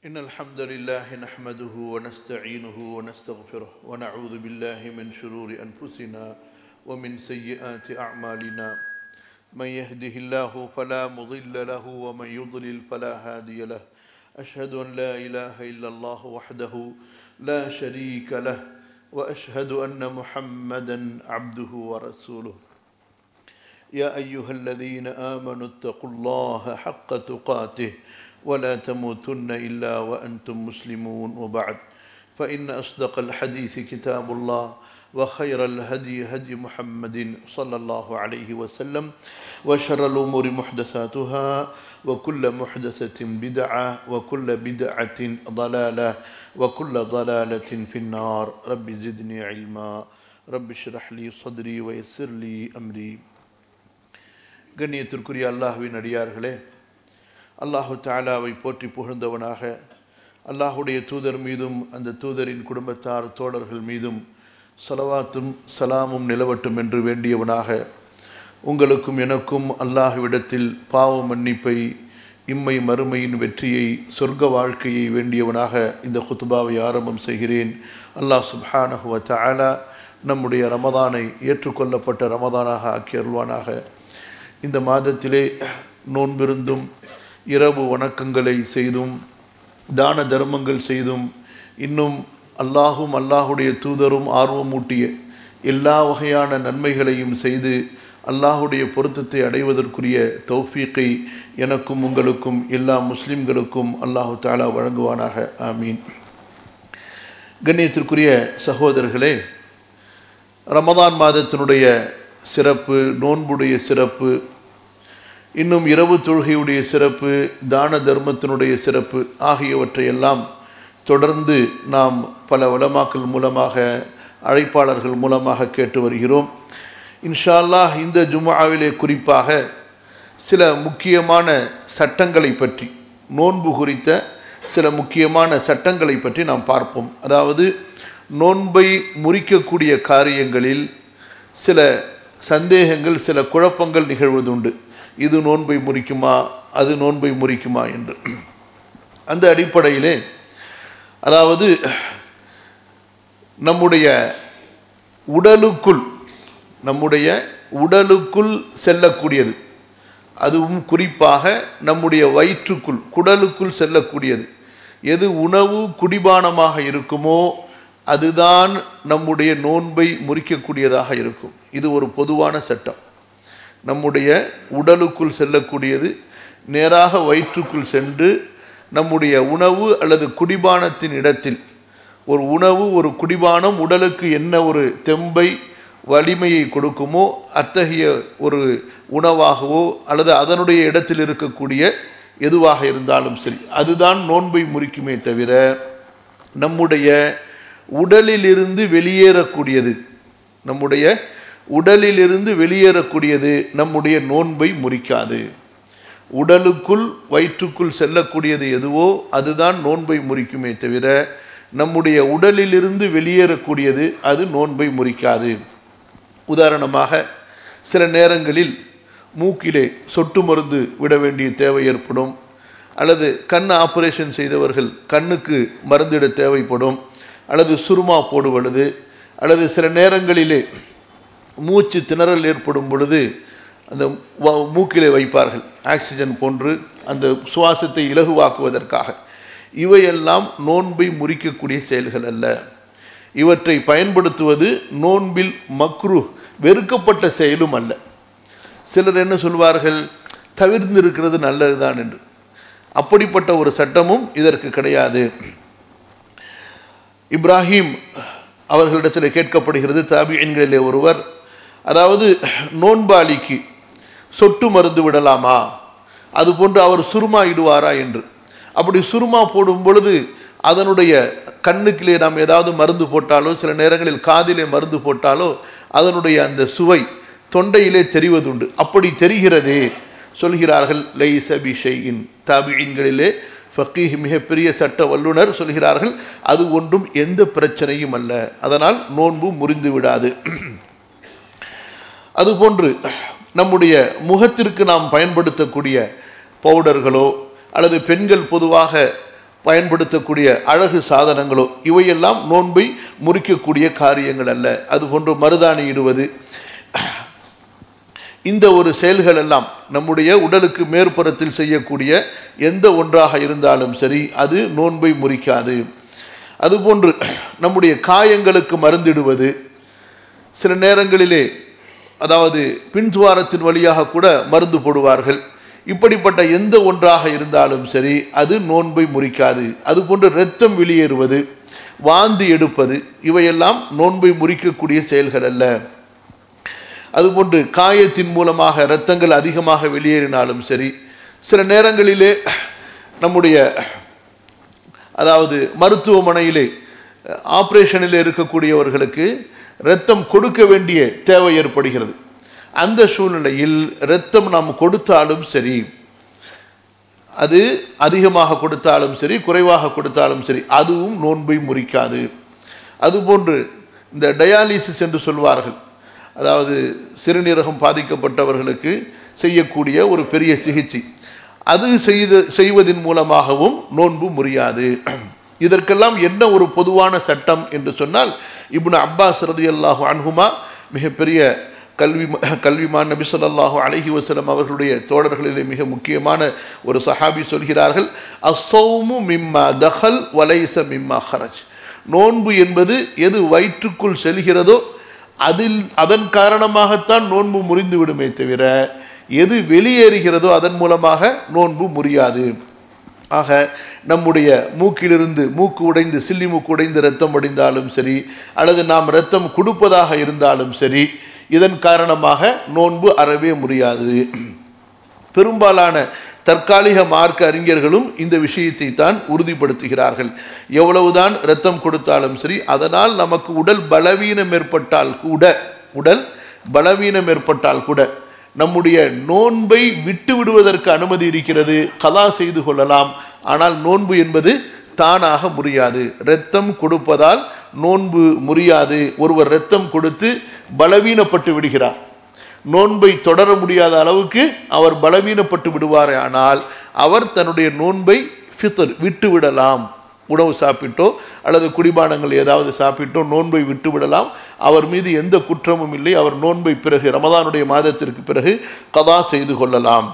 إن الحمد لله نحمده ونستعينه ونستغفره ونعوذ بالله من شرور أنفسنا ومن سيئات أعمالنا من يهده الله فلا مضل له ومن يضلل فلا هادي له أشهد أن لا إله إلا الله وحده لا شريك له وأشهد أن محمدا عبده ورسوله يا أيها الذين آمنوا اتقوا الله حق تقاته ولا تموتن إلا وأنتم مسلمون وبعد فإن أصدق الحديث كتاب الله وخير الهدي هدي محمد صلى الله عليه وسلم وشر الأمور محدثاتها وكل محدثة بدعة وكل بدعة ضلالة وكل ضلالة في النار رب زدني علما رب اشرح لي صدري ويسر لي أمري கண்ணியத்திற்குரிய அல்லாஹுவின் அடியார்களே அல்லாஹு தாலாவை போற்றி புகழ்ந்தவனாக அல்லாஹுடைய தூதர் மீதும் அந்த தூதரின் குடும்பத்தார் தோழர்கள் மீதும் சலவாத்தும் சலாமும் நிலவட்டும் என்று வேண்டியவனாக உங்களுக்கும் எனக்கும் அல்லாஹுவிடத்தில் பாவ மன்னிப்பை இம்மை மறுமையின் வெற்றியை சொர்க்க வாழ்க்கையை வேண்டியவனாக இந்த குத்துபாவை ஆரம்பம் செய்கிறேன் அல்லாஹ் சுப்ஹானஹுவ தாலா நம்முடைய ரமதானை ஏற்றுக்கொள்ளப்பட்ட ரமதானாக ஆக்கி அருள்வானாக இந்த மாதத்திலே நோன்பிருந்தும் இரவு வணக்கங்களை செய்தும் தான தர்மங்கள் செய்தும் இன்னும் அல்லாஹும் அல்லாஹுடைய தூதரும் ஆர்வமூட்டிய எல்லா வகையான நன்மைகளையும் செய்து அல்லாஹுடைய பொருத்தத்தை அடைவதற்குரிய தௌஃபீக்கை எனக்கும் உங்களுக்கும் எல்லா முஸ்லிம்களுக்கும் அல்லாஹு தாலா வழங்குவானாக ஆமீன் கண்ணியத்திற்குரிய சகோதரர்களே ரமதான் மாதத்தினுடைய சிறப்பு நோன்புடைய சிறப்பு இன்னும் இரவு தொழுகையுடைய சிறப்பு தான தர்மத்தினுடைய சிறப்பு ஆகியவற்றையெல்லாம் தொடர்ந்து நாம் பல வளமாக்கல் மூலமாக அழைப்பாளர்கள் மூலமாக கேட்டு வருகிறோம் இன்ஷால்லாஹ் இந்த ஜுமாவிலே குறிப்பாக சில முக்கியமான சட்டங்களை பற்றி நோன்பு குறித்த சில முக்கியமான சட்டங்களை பற்றி நாம் பார்ப்போம் அதாவது நோன்பை முறிக்கக்கூடிய காரியங்களில் சில சந்தேகங்கள் சில குழப்பங்கள் நிகழ்வதுண்டு இது நோன்பை முறிக்குமா அது நோன்பை முறிக்குமா என்று அந்த அடிப்படையிலே அதாவது நம்முடைய உடலுக்குள் நம்முடைய உடலுக்குள் செல்லக்கூடியது அதுவும் குறிப்பாக நம்முடைய வயிற்றுக்குள் குடலுக்குள் செல்லக்கூடியது எது உணவு குடிபானமாக இருக்குமோ அதுதான் நம்முடைய நோன்பை முறிக்கக்கூடியதாக இருக்கும் இது ஒரு பொதுவான சட்டம் நம்முடைய உடலுக்குள் செல்லக்கூடியது நேராக வயிற்றுக்குள் சென்று நம்முடைய உணவு அல்லது குடிபானத்தின் இடத்தில் ஒரு உணவு ஒரு குடிபானம் உடலுக்கு என்ன ஒரு தெம்பை வலிமையை கொடுக்குமோ அத்தகைய ஒரு உணவாகவோ அல்லது அதனுடைய இடத்தில் இருக்கக்கூடிய எதுவாக இருந்தாலும் சரி அதுதான் நோன்பை முறிக்குமே தவிர நம்முடைய உடலிலிருந்து வெளியேறக்கூடியது நம்முடைய உடலிலிருந்து வெளியேறக்கூடியது நம்முடைய நோன்பை முறிக்காது உடலுக்குள் வயிற்றுக்குள் செல்லக்கூடியது எதுவோ அதுதான் நோன்பை முறிக்குமே தவிர நம்முடைய உடலிலிருந்து வெளியேறக்கூடியது அது நோன்பை முறிக்காது உதாரணமாக சில நேரங்களில் மூக்கிலே சொட்டு மருந்து விட வேண்டிய தேவை ஏற்படும் அல்லது கண் ஆப்ரேஷன் செய்தவர்கள் கண்ணுக்கு மருந்திட தேவைப்படும் அல்லது சுருமா போடுவது அல்லது சில நேரங்களிலே மூச்சு திணறல் ஏற்படும் பொழுது அந்த மூக்கிலே வைப்பார்கள் ஆக்சிஜன் போன்று அந்த சுவாசத்தை இலகுவாக்குவதற்காக இவையெல்லாம் நோன்பை முறிக்கக்கூடிய செயல்கள் அல்ல இவற்றை பயன்படுத்துவது நோன்பில் மக்ரு வெறுக்கப்பட்ட செயலும் அல்ல சிலர் என்ன சொல்வார்கள் தவிர்ந்து இருக்கிறது நல்லதுதான் என்று அப்படிப்பட்ட ஒரு சட்டமும் இதற்கு கிடையாது இப்ராஹிம் அவர்களிடத்தில் கேட்கப்படுகிறது தாபியன்களிலே ஒருவர் அதாவது நோன்பாளிக்கு சொட்டு மருந்து விடலாமா அதுபோன்று அவர் சுருமா இடுவாரா என்று அப்படி சுருமா போடும் பொழுது அதனுடைய கண்ணுக்கிலே நாம் ஏதாவது மருந்து போட்டாலோ சில நேரங்களில் காதிலே மருந்து போட்டாலோ அதனுடைய அந்த சுவை தொண்டையிலே தெரிவதுண்டு அப்படி தெரிகிறதே சொல்கிறார்கள் லைச பிஷையின் தாபியின்களிலே ஃபக்கீஹ் மிகப்பெரிய சட்ட வல்லுனர் சொல்கிறார்கள் அது ஒன்றும் எந்த பிரச்சனையும் அல்ல அதனால் நோன்பு முறிந்து விடாது அதுபோன்று நம்முடைய முகத்திற்கு நாம் பயன்படுத்தக்கூடிய பவுடர்களோ அல்லது பெண்கள் பொதுவாக பயன்படுத்தக்கூடிய அழகு சாதனங்களோ இவையெல்லாம் நோன்பை முறிக்கக்கூடிய காரியங்கள் அல்ல அதுபோன்று மருதாணி இடுவது இந்த ஒரு செயல்கள் எல்லாம் நம்முடைய உடலுக்கு மேற்புறத்தில் செய்யக்கூடிய எந்த ஒன்றாக இருந்தாலும் சரி அது நோன்பை முறிக்காது அதுபோன்று நம்முடைய காயங்களுக்கு மருந்திடுவது சில நேரங்களிலே அதாவது பின்துவாரத்தின் வழியாக கூட மருந்து போடுவார்கள் இப்படிப்பட்ட எந்த ஒன்றாக இருந்தாலும் சரி அது நோன்பை முறிக்காது அதுபோன்று இரத்தம் வெளியேறுவது வாந்தி எடுப்பது இவையெல்லாம் நோன்பை முறிக்கக்கூடிய செயல்கள் அல்ல அதுபோன்று காயத்தின் மூலமாக இரத்தங்கள் அதிகமாக வெளியேறினாலும் சரி சில நேரங்களிலே நம்முடைய அதாவது மருத்துவமனையிலே ஆப்ரேஷனில் இருக்கக்கூடியவர்களுக்கு இரத்தம் கொடுக்க வேண்டிய தேவை ஏற்படுகிறது அந்த சூழ்நிலையில் இரத்தம் நாம் கொடுத்தாலும் சரி அது அதிகமாக கொடுத்தாலும் சரி குறைவாக கொடுத்தாலும் சரி அதுவும் நோன்பை முறிக்காது அதுபோன்று இந்த டயாலிசிஸ் என்று சொல்வார்கள் அதாவது சிறுநீரகம் பாதிக்கப்பட்டவர்களுக்கு செய்யக்கூடிய ஒரு பெரிய சிகிச்சை அது செய்து செய்வதன் மூலமாகவும் நோன்பு முறியாது இதற்கெல்லாம் என்ன ஒரு பொதுவான சட்டம் என்று சொன்னால் இப்னு அப்பாஸ் ரதி அல்லாஹு அன்ஹுமா மிகப்பெரிய கல்வி கல்விமான் நபி சொல்லாஹு அலஹி வசலம் அவர்களுடைய தோழர்களிலே மிக முக்கியமான ஒரு சஹாபி சொல்கிறார்கள் அசௌமு மிம்மா தஹல் வலைச மிம்மா ஹரஜ் நோன்பு என்பது எது வயிற்றுக்குள் செல்கிறதோ அதில் அதன் காரணமாகத்தான் நோன்பு முறிந்து விடுமே தவிர எது வெளியேறுகிறதோ அதன் மூலமாக நோன்பு முறியாது ஆக நம்முடைய மூக்கிலிருந்து மூக்கு உடைந்து சில்லி மூக்கு உடைந்து ரத்தம் அடைந்தாலும் சரி அல்லது நாம் ரத்தம் கொடுப்பதாக இருந்தாலும் சரி இதன் காரணமாக நோன்பு அறவே முடியாது பெரும்பாலான தற்காலிக மார்க்க அறிஞர்களும் இந்த விஷயத்தை தான் உறுதிப்படுத்துகிறார்கள் எவ்வளவுதான் இரத்தம் கொடுத்தாலும் சரி அதனால் நமக்கு உடல் பலவீனம் ஏற்பட்டால் கூட உடல் பலவீனம் ஏற்பட்டால் கூட நம்முடைய நோன்பை விட்டு விடுவதற்கு அனுமதி இருக்கிறது கலா செய்து கொள்ளலாம் ஆனால் நோன்பு என்பது தானாக முடியாது இரத்தம் கொடுப்பதால் நோன்பு முறியாது ஒருவர் இரத்தம் கொடுத்து பலவீனப்பட்டு விடுகிறார் நோன்பை தொடர முடியாத அளவுக்கு அவர் பலவீனப்பட்டு விடுவார் ஆனால் அவர் தன்னுடைய நோன்பை ஃபித்தர் விட்டு விடலாம் உணவு சாப்பிட்டோ அல்லது குடிபானங்கள் ஏதாவது சாப்பிட்டோ நோன்பை விட்டு விடலாம் அவர் மீது எந்த குற்றமும் இல்லை அவர் நோன்பை பிறகு ரமதானுடைய மாதத்திற்கு பிறகு கதா செய்து கொள்ளலாம்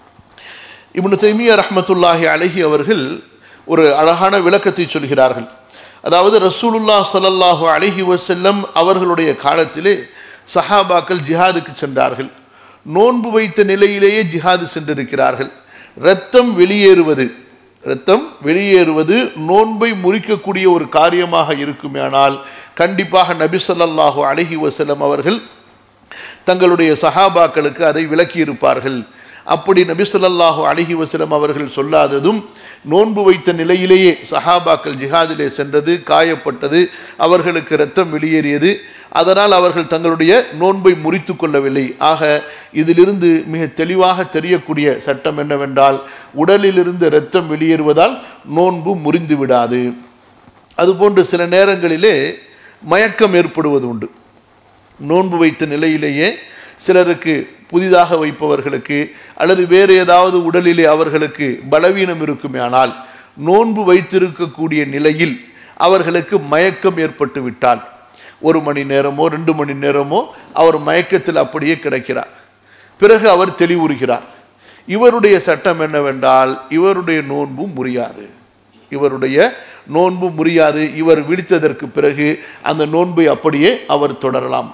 இப்னு தைமியா ரஹமத்துல்லாஹி அலஹி அவர்கள் ஒரு அழகான விளக்கத்தை சொல்கிறார்கள் அதாவது ரசூலுல்லா சல்லல்லாஹு அலஹி வசல்லம் அவர்களுடைய காலத்திலே சஹாபாக்கள் ஜிஹாதுக்கு சென்றார்கள் நோன்பு வைத்த நிலையிலேயே ஜிஹாது சென்றிருக்கிறார்கள் இரத்தம் வெளியேறுவது இரத்தம் வெளியேறுவது நோன்பை முறிக்கக்கூடிய ஒரு காரியமாக இருக்குமேனால் கண்டிப்பாக நபி ஸல்லல்லாஹு அலைஹி வஸல்லம் அவர்கள் தங்களுடைய சஹாபாக்களுக்கு அதை விளக்கியிருப்பார்கள் அப்படி நபி ஸல்லல்லாஹு அலைஹி வஸல்லம் அவர்கள் சொல்லாததும் நோன்பு வைத்த நிலையிலேயே சஹாபாக்கள் ஜிஹாதிலே சென்றது காயப்பட்டது அவர்களுக்கு இரத்தம் வெளியேறியது அதனால் அவர்கள் தங்களுடைய நோன்பை முறித்து கொள்ளவில்லை ஆக இதிலிருந்து மிக தெளிவாக தெரியக்கூடிய சட்டம் என்னவென்றால் உடலிலிருந்து இரத்தம் வெளியேறுவதால் நோன்பு முறிந்து விடாது அதுபோன்று சில நேரங்களிலே மயக்கம் ஏற்படுவது உண்டு நோன்பு வைத்த நிலையிலேயே சிலருக்கு புதிதாக வைப்பவர்களுக்கு அல்லது வேறு ஏதாவது உடலிலே அவர்களுக்கு பலவீனம் இருக்குமே ஆனால் நோன்பு வைத்திருக்கக்கூடிய நிலையில் அவர்களுக்கு மயக்கம் ஏற்பட்டு விட்டால் ஒரு மணி நேரமோ ரெண்டு மணி நேரமோ அவர் மயக்கத்தில் அப்படியே கிடைக்கிறார் பிறகு அவர் தெளிவுறுகிறார் இவருடைய சட்டம் என்னவென்றால் இவருடைய நோன்பு முறியாது இவருடைய நோன்பு முறியாது இவர் விழித்ததற்கு பிறகு அந்த நோன்பை அப்படியே அவர் தொடரலாம்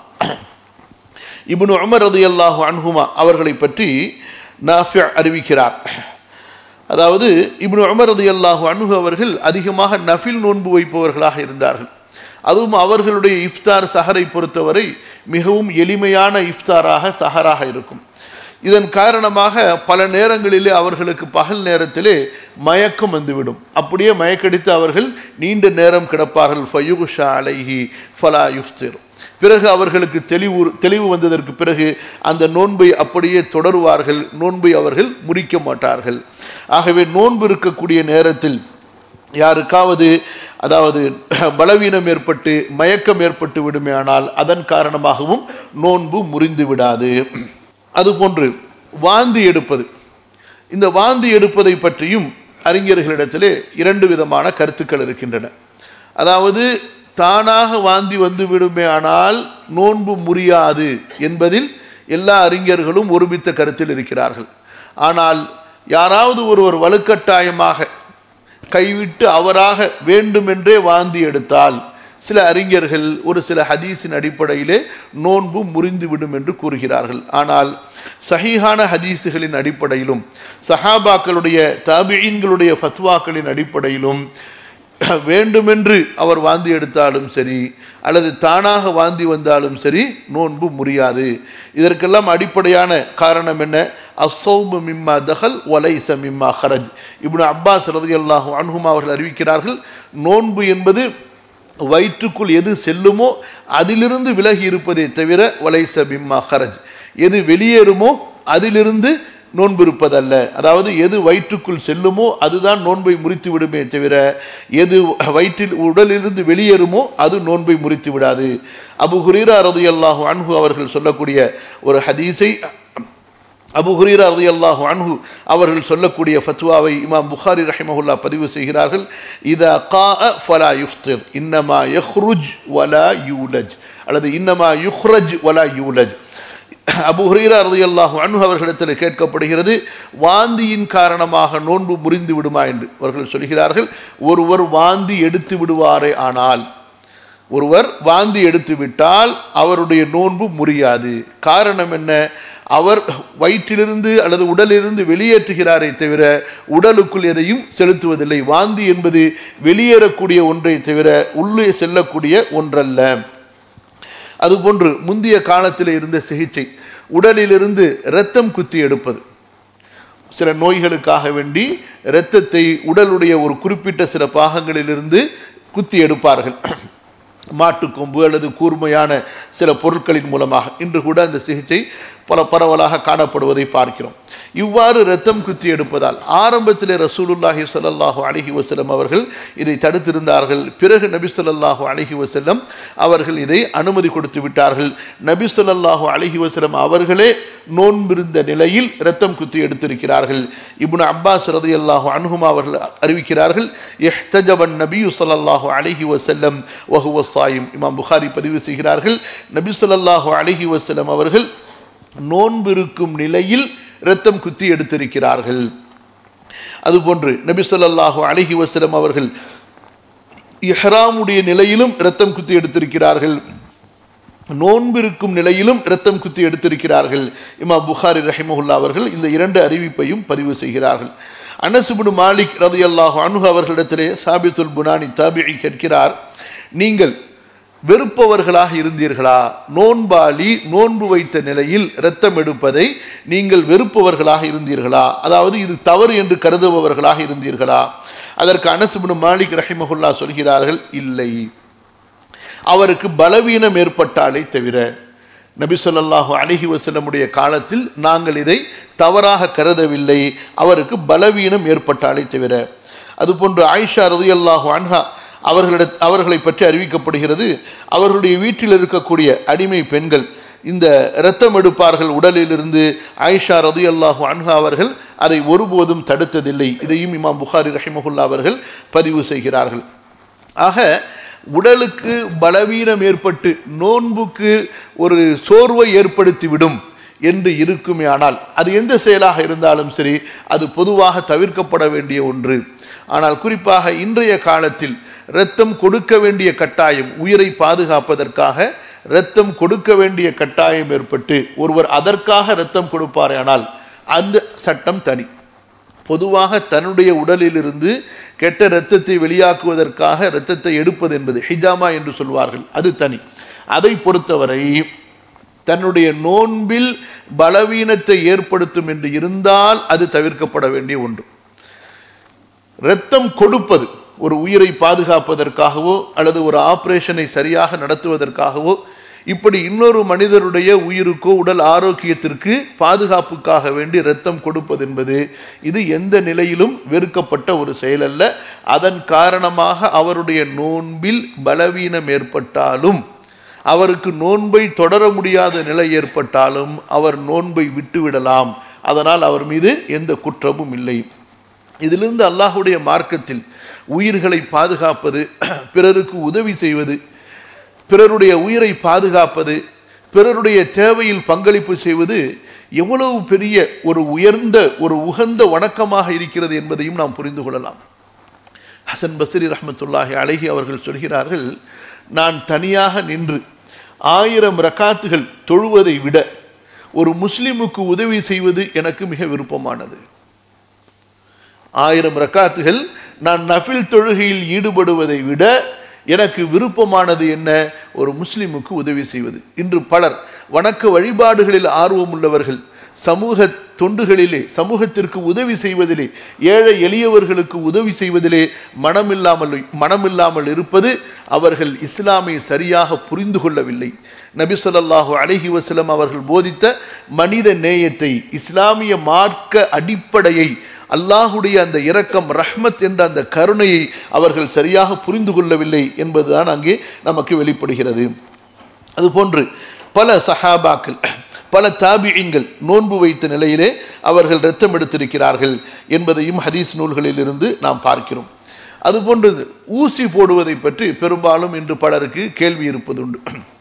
இப்னு உமர் ரதியல்லாஹு அன்ஹுமா அவர்களை பற்றி நாஃபி அறிவிக்கிறார் அதாவது இப்னு உமர் ரதியல்லாஹு அன்ஹு அவர்கள் அதிகமாக நஃபில் நோன்பு வைப்பவர்களாக இருந்தார்கள் அதுவும் அவர்களுடைய இஃப்தார் சஹரை பொறுத்தவரை மிகவும் எளிமையான இஃப்தாராக சஹராக இருக்கும் இதன் காரணமாக பல நேரங்களிலே அவர்களுக்கு பகல் நேரத்திலே மயக்கம் வந்துவிடும் அப்படியே மயக்கடித்து அவர்கள் நீண்ட நேரம் கிடப்பார்கள் ஃபயுகுஷா அலைஹி ஃபலா யுஃப்திர் பிறகு அவர்களுக்கு தெளிவு தெளிவு வந்ததற்கு பிறகு அந்த நோன்பை அப்படியே தொடருவார்கள் நோன்பை அவர்கள் முறிக்க மாட்டார்கள் ஆகவே நோன்பு இருக்கக்கூடிய நேரத்தில் யாருக்காவது அதாவது பலவீனம் ஏற்பட்டு மயக்கம் ஏற்பட்டு விடுமே ஆனால் அதன் காரணமாகவும் நோன்பு முறிந்து விடாது அதுபோன்று வாந்தி எடுப்பது இந்த வாந்தி எடுப்பதை பற்றியும் அறிஞர்களிடத்திலே இரண்டு விதமான கருத்துக்கள் இருக்கின்றன அதாவது தானாக வாந்தி வந்து விடுமே ஆனால் நோன்பு முறியாது என்பதில் எல்லா அறிஞர்களும் ஒருமித்த கருத்தில் இருக்கிறார்கள் ஆனால் யாராவது ஒருவர் வலுக்கட்டாயமாக கைவிட்டு அவராக வேண்டுமென்றே வாந்தி எடுத்தால் சில அறிஞர்கள் ஒரு சில ஹதீஸின் அடிப்படையிலே நோன்பு முறிந்து விடும் என்று கூறுகிறார்கள் ஆனால் சஹீஹான ஹதீஸுகளின் அடிப்படையிலும் சஹாபாக்களுடைய தாபியீன்களுடைய ஃபத்வாக்களின் அடிப்படையிலும் வேண்டுமென்று அவர் வாந்தி எடுத்தாலும் சரி அல்லது தானாக வாந்தி வந்தாலும் சரி நோன்பு முறியாது இதற்கெல்லாம் அடிப்படையான காரணம் என்ன அசௌபு மிம்மா தஹல் ஒலைச மிம்மா ஹரஜ் இப்னு அப்பாஸ் ரதியல்லாஹு அன்ஹுமா அவர்கள் அறிவிக்கிறார்கள் நோன்பு என்பது வயிற்றுக்குள் எது செல்லுமோ அதிலிருந்து விலகி இருப்பதே தவிர வலைச பிம்மா ஹரஜ் எது வெளியேறுமோ அதிலிருந்து நோன்பு இருப்பதல்ல அதாவது எது வயிற்றுக்குள் செல்லுமோ அதுதான் நோன்பை முறித்து விடுமே தவிர எது வயிற்றில் உடலிலிருந்து வெளியேறுமோ அது நோன்பை முறித்து விடாது அபு ஹுரீரா ரதியல்லாஹு அன்ஹு அவர்கள் சொல்லக்கூடிய ஒரு ஹதீஸை அபு ஹுரீரா ரதி அல்லாஹு அன்ஹு அவர்கள் சொல்லக்கூடிய ஃபத்வாவை இமாம் புகாரி ரஹிமஹுல்லா பதிவு செய்கிறார்கள் இதா கா ஃபலா யுஃப்திர் இன்னமா யஹ்ருஜ் வலா யூலஜ் அல்லது இன்னமா யுஹ்ரஜ் வலா யூலஜ் அபு ஹுரீரா ரதி அல்லாஹு அன்ஹு அவர்களிடத்தில் கேட்கப்படுகிறது வாந்தியின் காரணமாக நோன்பு முறிந்து விடுமா என்று அவர்கள் சொல்கிறார்கள் ஒருவர் வாந்தி எடுத்து விடுவாரே ஆனால் ஒருவர் வாந்தி எடுத்து விட்டால் அவருடைய நோன்பு முறியாது காரணம் என்ன அவர் வயிற்றிலிருந்து அல்லது உடலிலிருந்து வெளியேற்றுகிறாரே தவிர உடலுக்குள் எதையும் செலுத்துவதில்லை வாந்தி என்பது வெளியேறக்கூடிய ஒன்றை தவிர உள்ளே செல்லக்கூடிய ஒன்றல்ல அதுபோன்று முந்தைய காலத்தில் இருந்த சிகிச்சை உடலிலிருந்து இரத்தம் குத்தி எடுப்பது சில நோய்களுக்காக வேண்டி இரத்தத்தை உடலுடைய ஒரு குறிப்பிட்ட சில பாகங்களிலிருந்து குத்தி எடுப்பார்கள் மாட்டுக்கொம்பு அல்லது கூர்மையான சில பொருட்களின் மூலமாக இன்று கூட அந்த சிகிச்சை பல பரவலாக காணப்படுவதை பார்க்கிறோம் இவ்வாறு இரத்தம் குத்தி எடுப்பதால் ஆரம்பத்திலே ரசூலுல்லாஹி ஸல்லல்லாஹு அலைஹி வஸல்லம் அவர்கள் இதை தடுத்திருந்தார்கள் பிறகு நபி ஸல்லல்லாஹு அலைஹி வஸல்லம் அவர்கள் இதை அனுமதி கொடுத்து விட்டார்கள் நபி ஸல்லல்லாஹு அலைஹி வஸல்லம் அவர்களே நோன்பிருந்த நிலையில் இரத்தம் குத்தி எடுத்திருக்கிறார்கள் இப்னு அப்பாஸ் ரதியல்லாஹு அன்ஹுமா அவர்கள் அறிவிக்கிறார்கள் இஹ்தஜபன் நபியு ஸல்லல்லாஹு அலைஹி வஸல்லம் வஹுவ சாயிம் இமாம் புகாரி பதிவு செய்கிறார்கள் நபி ஸல்லல்லாஹு அலைஹி வஸல்லம் அவர்கள் நோன்பிருக்கும் நிலையில் இரத்தம் குத்தி எடுத்திருக்கிறார்கள் அதுபோன்று நபி ஸல்லல்லாஹு அலைஹி வஸல்லம் அவர்கள் இஹ்ராமுடைய நிலையிலும் இரத்தம் குத்தி எடுத்திருக்கிறார்கள் நோன்பிருக்கும் நிலையிலும் இரத்தம் குத்தி எடுத்திருக்கிறார்கள் இமா புகாரி ரஹிமஹுல்லா அவர்கள் இந்த இரண்டு அறிவிப்பையும் பதிவு செய்கிறார்கள் அனசுபுனு மாலிக் ரதி அல்லாஹு அனுகு அவர்களிடத்திலே சாபித்துல் புனானி தாபிஐ கேட்கிறார் நீங்கள் வெறுப்பவர்களாக இருந்தீர்களா நோன்பாளி நோன்பு வைத்த நிலையில் இரத்தம் எடுப்பதை நீங்கள் வெறுப்பவர்களாக இருந்தீர்களா அதாவது இது தவறு என்று கருதுபவர்களாக இருந்தீர்களா அதற்கு அனசுபுனு மாலிக் ரஹிமஹுல்லா சொல்கிறார்கள் இல்லை அவருக்கு பலவீனம் ஏற்பட்டாலே தவிர நபி சொல்லாஹு அழகி வசலமுடைய காலத்தில் நாங்கள் இதை தவறாக கருதவில்லை அவருக்கு பலவீனம் ஏற்பட்டாலே தவிர அதுபோன்று ஆயிஷா ரதி அல்லாஹு அன்ஹா அவர்களிட அவர்களை பற்றி அறிவிக்கப்படுகிறது அவர்களுடைய வீட்டில் இருக்கக்கூடிய அடிமை பெண்கள் இந்த இரத்தம் எடுப்பார்கள் உடலிலிருந்து ஆயிஷா ரதி அல்லாஹு அன்ஹா அவர்கள் அதை ஒருபோதும் தடுத்ததில்லை இதையும் இமாம் புகாரி ரஹிமஹுல்லா அவர்கள் பதிவு செய்கிறார்கள் ஆக உடலுக்கு பலவீனம் ஏற்பட்டு நோன்புக்கு ஒரு சோர்வை ஏற்படுத்திவிடும் என்று இருக்குமே ஆனால் அது எந்த செயலாக இருந்தாலும் சரி அது பொதுவாக தவிர்க்கப்பட வேண்டிய ஒன்று ஆனால் குறிப்பாக இன்றைய காலத்தில் இரத்தம் கொடுக்க வேண்டிய கட்டாயம் உயிரை பாதுகாப்பதற்காக இரத்தம் கொடுக்க வேண்டிய கட்டாயம் ஏற்பட்டு ஒருவர் அதற்காக இரத்தம் கொடுப்பாரேயானால் அந்த சட்டம் தனி பொதுவாக தன்னுடைய உடலிலிருந்து கெட்ட இரத்தத்தை வெளியாக்குவதற்காக இரத்தத்தை எடுப்பது என்பது ஹிஜாமா என்று சொல்வார்கள் அது தனி அதை பொறுத்தவரை தன்னுடைய நோன்பில் பலவீனத்தை ஏற்படுத்தும் என்று இருந்தால் அது தவிர்க்கப்பட வேண்டிய ஒன்று இரத்தம் கொடுப்பது ஒரு உயிரை பாதுகாப்பதற்காகவோ அல்லது ஒரு ஆபரேஷனை சரியாக நடத்துவதற்காகவோ இப்படி இன்னொரு மனிதருடைய உயிருக்கோ உடல் ஆரோக்கியத்திற்கு பாதுகாப்புக்காக வேண்டி இரத்தம் கொடுப்பது என்பது இது எந்த நிலையிலும் வெறுக்கப்பட்ட ஒரு செயல் அல்ல அதன் காரணமாக அவருடைய நோன்பில் பலவீனம் ஏற்பட்டாலும் அவருக்கு நோன்பை தொடர முடியாத நிலை ஏற்பட்டாலும் அவர் நோன்பை விட்டுவிடலாம் அதனால் அவர் மீது எந்த குற்றமும் இல்லை இதிலிருந்து அல்லாஹுடைய மார்க்கத்தில் உயிர்களை பாதுகாப்பது பிறருக்கு உதவி செய்வது பிறருடைய உயிரை பாதுகாப்பது பிறருடைய தேவையில் பங்களிப்பு செய்வது எவ்வளவு பெரிய ஒரு உயர்ந்த ஒரு உகந்த வணக்கமாக இருக்கிறது என்பதையும் நாம் புரிந்து கொள்ளலாம் ஹசன் பஸ்ரி ரஹமத்துல்லாஹி அழகி அவர்கள் சொல்கிறார்கள் நான் தனியாக நின்று ஆயிரம் ரக்காத்துகள் தொழுவதை விட ஒரு முஸ்லிமுக்கு உதவி செய்வது எனக்கு மிக விருப்பமானது ஆயிரம் ரக்காத்துகள் நான் நஃபில் தொழுகையில் ஈடுபடுவதை விட எனக்கு விருப்பமானது என்ன ஒரு முஸ்லிமுக்கு உதவி செய்வது இன்று பலர் வணக்க வழிபாடுகளில் ஆர்வம் உள்ளவர்கள் சமூக தொண்டுகளிலே சமூகத்திற்கு உதவி செய்வதிலே ஏழை எளியவர்களுக்கு உதவி செய்வதிலே மனமில்லாமல் மனமில்லாமல் இருப்பது அவர்கள் இஸ்லாமை சரியாக புரிந்து கொள்ளவில்லை நபி சொல்லாஹு அலஹி வசலம் அவர்கள் போதித்த மனித நேயத்தை இஸ்லாமிய மார்க்க அடிப்படையை அல்லாஹுடைய அந்த இரக்கம் ரஹ்மத் என்ற அந்த கருணையை அவர்கள் சரியாக புரிந்து கொள்ளவில்லை என்பதுதான் அங்கே நமக்கு வெளிப்படுகிறது அதுபோன்று பல சஹாபாக்கள் பல தாபியங்கள் நோன்பு வைத்த நிலையிலே அவர்கள் இரத்தம் எடுத்திருக்கிறார்கள் என்பதையும் ஹதீஸ் நூல்களில் இருந்து நாம் பார்க்கிறோம் அதுபோன்று ஊசி போடுவதை பற்றி பெரும்பாலும் இன்று பலருக்கு கேள்வி இருப்பதுண்டு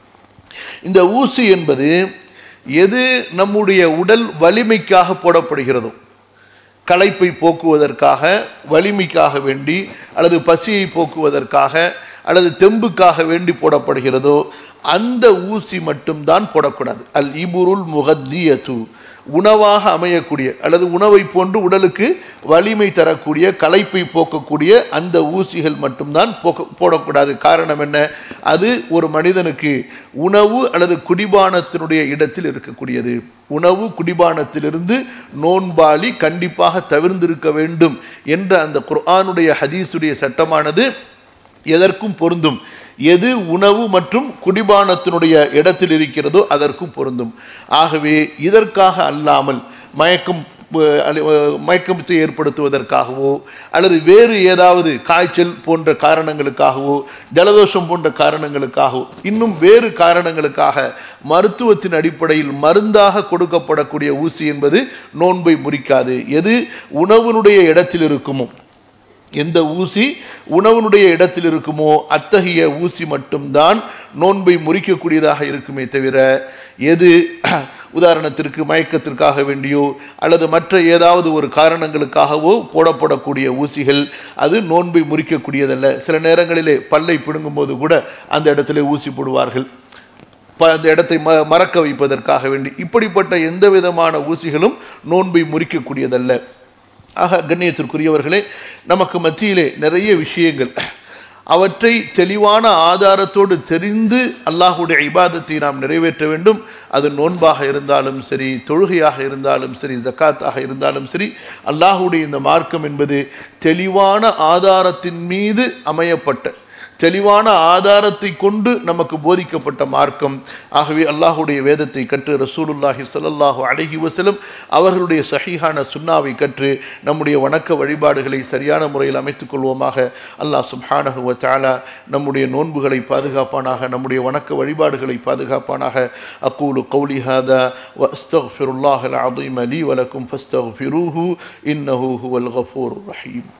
இந்த ஊசி என்பது எது நம்முடைய உடல் வலிமைக்காக போடப்படுகிறதோ களைப்பை போக்குவதற்காக வலிமைக்காக வேண்டி அல்லது பசியை போக்குவதற்காக அல்லது தெம்புக்காக வேண்டி போடப்படுகிறதோ அந்த ஊசி மட்டும்தான் போடக்கூடாது அல் இபுருல் முகத்தியது உணவாக அமையக்கூடிய அல்லது உணவை போன்று உடலுக்கு வலிமை தரக்கூடிய களைப்பை போக்கக்கூடிய அந்த ஊசிகள் மட்டும்தான் போக்க போடக்கூடாது காரணம் என்ன அது ஒரு மனிதனுக்கு உணவு அல்லது குடிபானத்தினுடைய இடத்தில் இருக்கக்கூடியது உணவு குடிபானத்திலிருந்து நோன்பாளி கண்டிப்பாக தவிர்ந்திருக்க வேண்டும் என்ற அந்த குர்ஆனுடைய ஹதீஸுடைய சட்டமானது எதற்கும் பொருந்தும் எது உணவு மற்றும் குடிபானத்தினுடைய இடத்தில் இருக்கிறதோ அதற்கும் பொருந்தும் ஆகவே இதற்காக அல்லாமல் மயக்கம் மயக்கத்தை ஏற்படுத்துவதற்காகவோ அல்லது வேறு ஏதாவது காய்ச்சல் போன்ற காரணங்களுக்காகவோ ஜலதோஷம் போன்ற காரணங்களுக்காகவோ இன்னும் வேறு காரணங்களுக்காக மருத்துவத்தின் அடிப்படையில் மருந்தாக கொடுக்கப்படக்கூடிய ஊசி என்பது நோன்பை முறிக்காது எது உணவினுடைய இடத்தில் இருக்குமோ எந்த ஊசி உணவனுடைய இடத்தில் இருக்குமோ அத்தகைய ஊசி மட்டும்தான் நோன்பை முறிக்கக்கூடியதாக இருக்குமே தவிர எது உதாரணத்திற்கு மயக்கத்திற்காக வேண்டியோ அல்லது மற்ற ஏதாவது ஒரு காரணங்களுக்காகவோ போடப்படக்கூடிய ஊசிகள் அது நோன்பை முறிக்கக்கூடியதல்ல சில நேரங்களிலே பல்லை பிடுங்கும்போது கூட அந்த இடத்துல ஊசி போடுவார்கள் அந்த இடத்தை ம மறக்க வைப்பதற்காக வேண்டி இப்படிப்பட்ட எந்த விதமான ஊசிகளும் நோன்பை முறிக்கக்கூடியதல்ல ஆக கண்ணியத்திற்குரியவர்களே நமக்கு மத்தியிலே நிறைய விஷயங்கள் அவற்றை தெளிவான ஆதாரத்தோடு தெரிந்து அல்லாஹுடைய இபாதத்தை நாம் நிறைவேற்ற வேண்டும் அது நோன்பாக இருந்தாலும் சரி தொழுகையாக இருந்தாலும் சரி ஜக்காத்தாக இருந்தாலும் சரி அல்லாஹுடைய இந்த மார்க்கம் என்பது தெளிவான ஆதாரத்தின் மீது அமையப்பட்ட தெளிவான ஆதாரத்தை கொண்டு நமக்கு போதிக்கப்பட்ட மார்க்கம் ஆகவே அல்லாஹுடைய வேதத்தை கற்று ரசூலுல்லாஹி ஸல்லல்லாஹு அலைஹி வஸல்லம் அவர்களுடைய சஹீஹான சுன்னாவை கற்று நம்முடைய வணக்க வழிபாடுகளை சரியான முறையில் அமைத்துக் கொள்வோமாக அல்லாஹ் சுப்ஹானஹு வ தஆலா நம்முடைய நோன்புகளை பாதுகாப்பானாக நம்முடைய வணக்க வழிபாடுகளை பாதுகாப்பானாக அக்கூலு கௌலி ஹாதா வ அஸ்தக்ஃபிருல்லாஹல் அஸீம் லீ வலக்கும் ஃபஸ்தக்ஃபிரூஹு இன்னஹு ஹுவல் கஃபூருர் ரஹீம்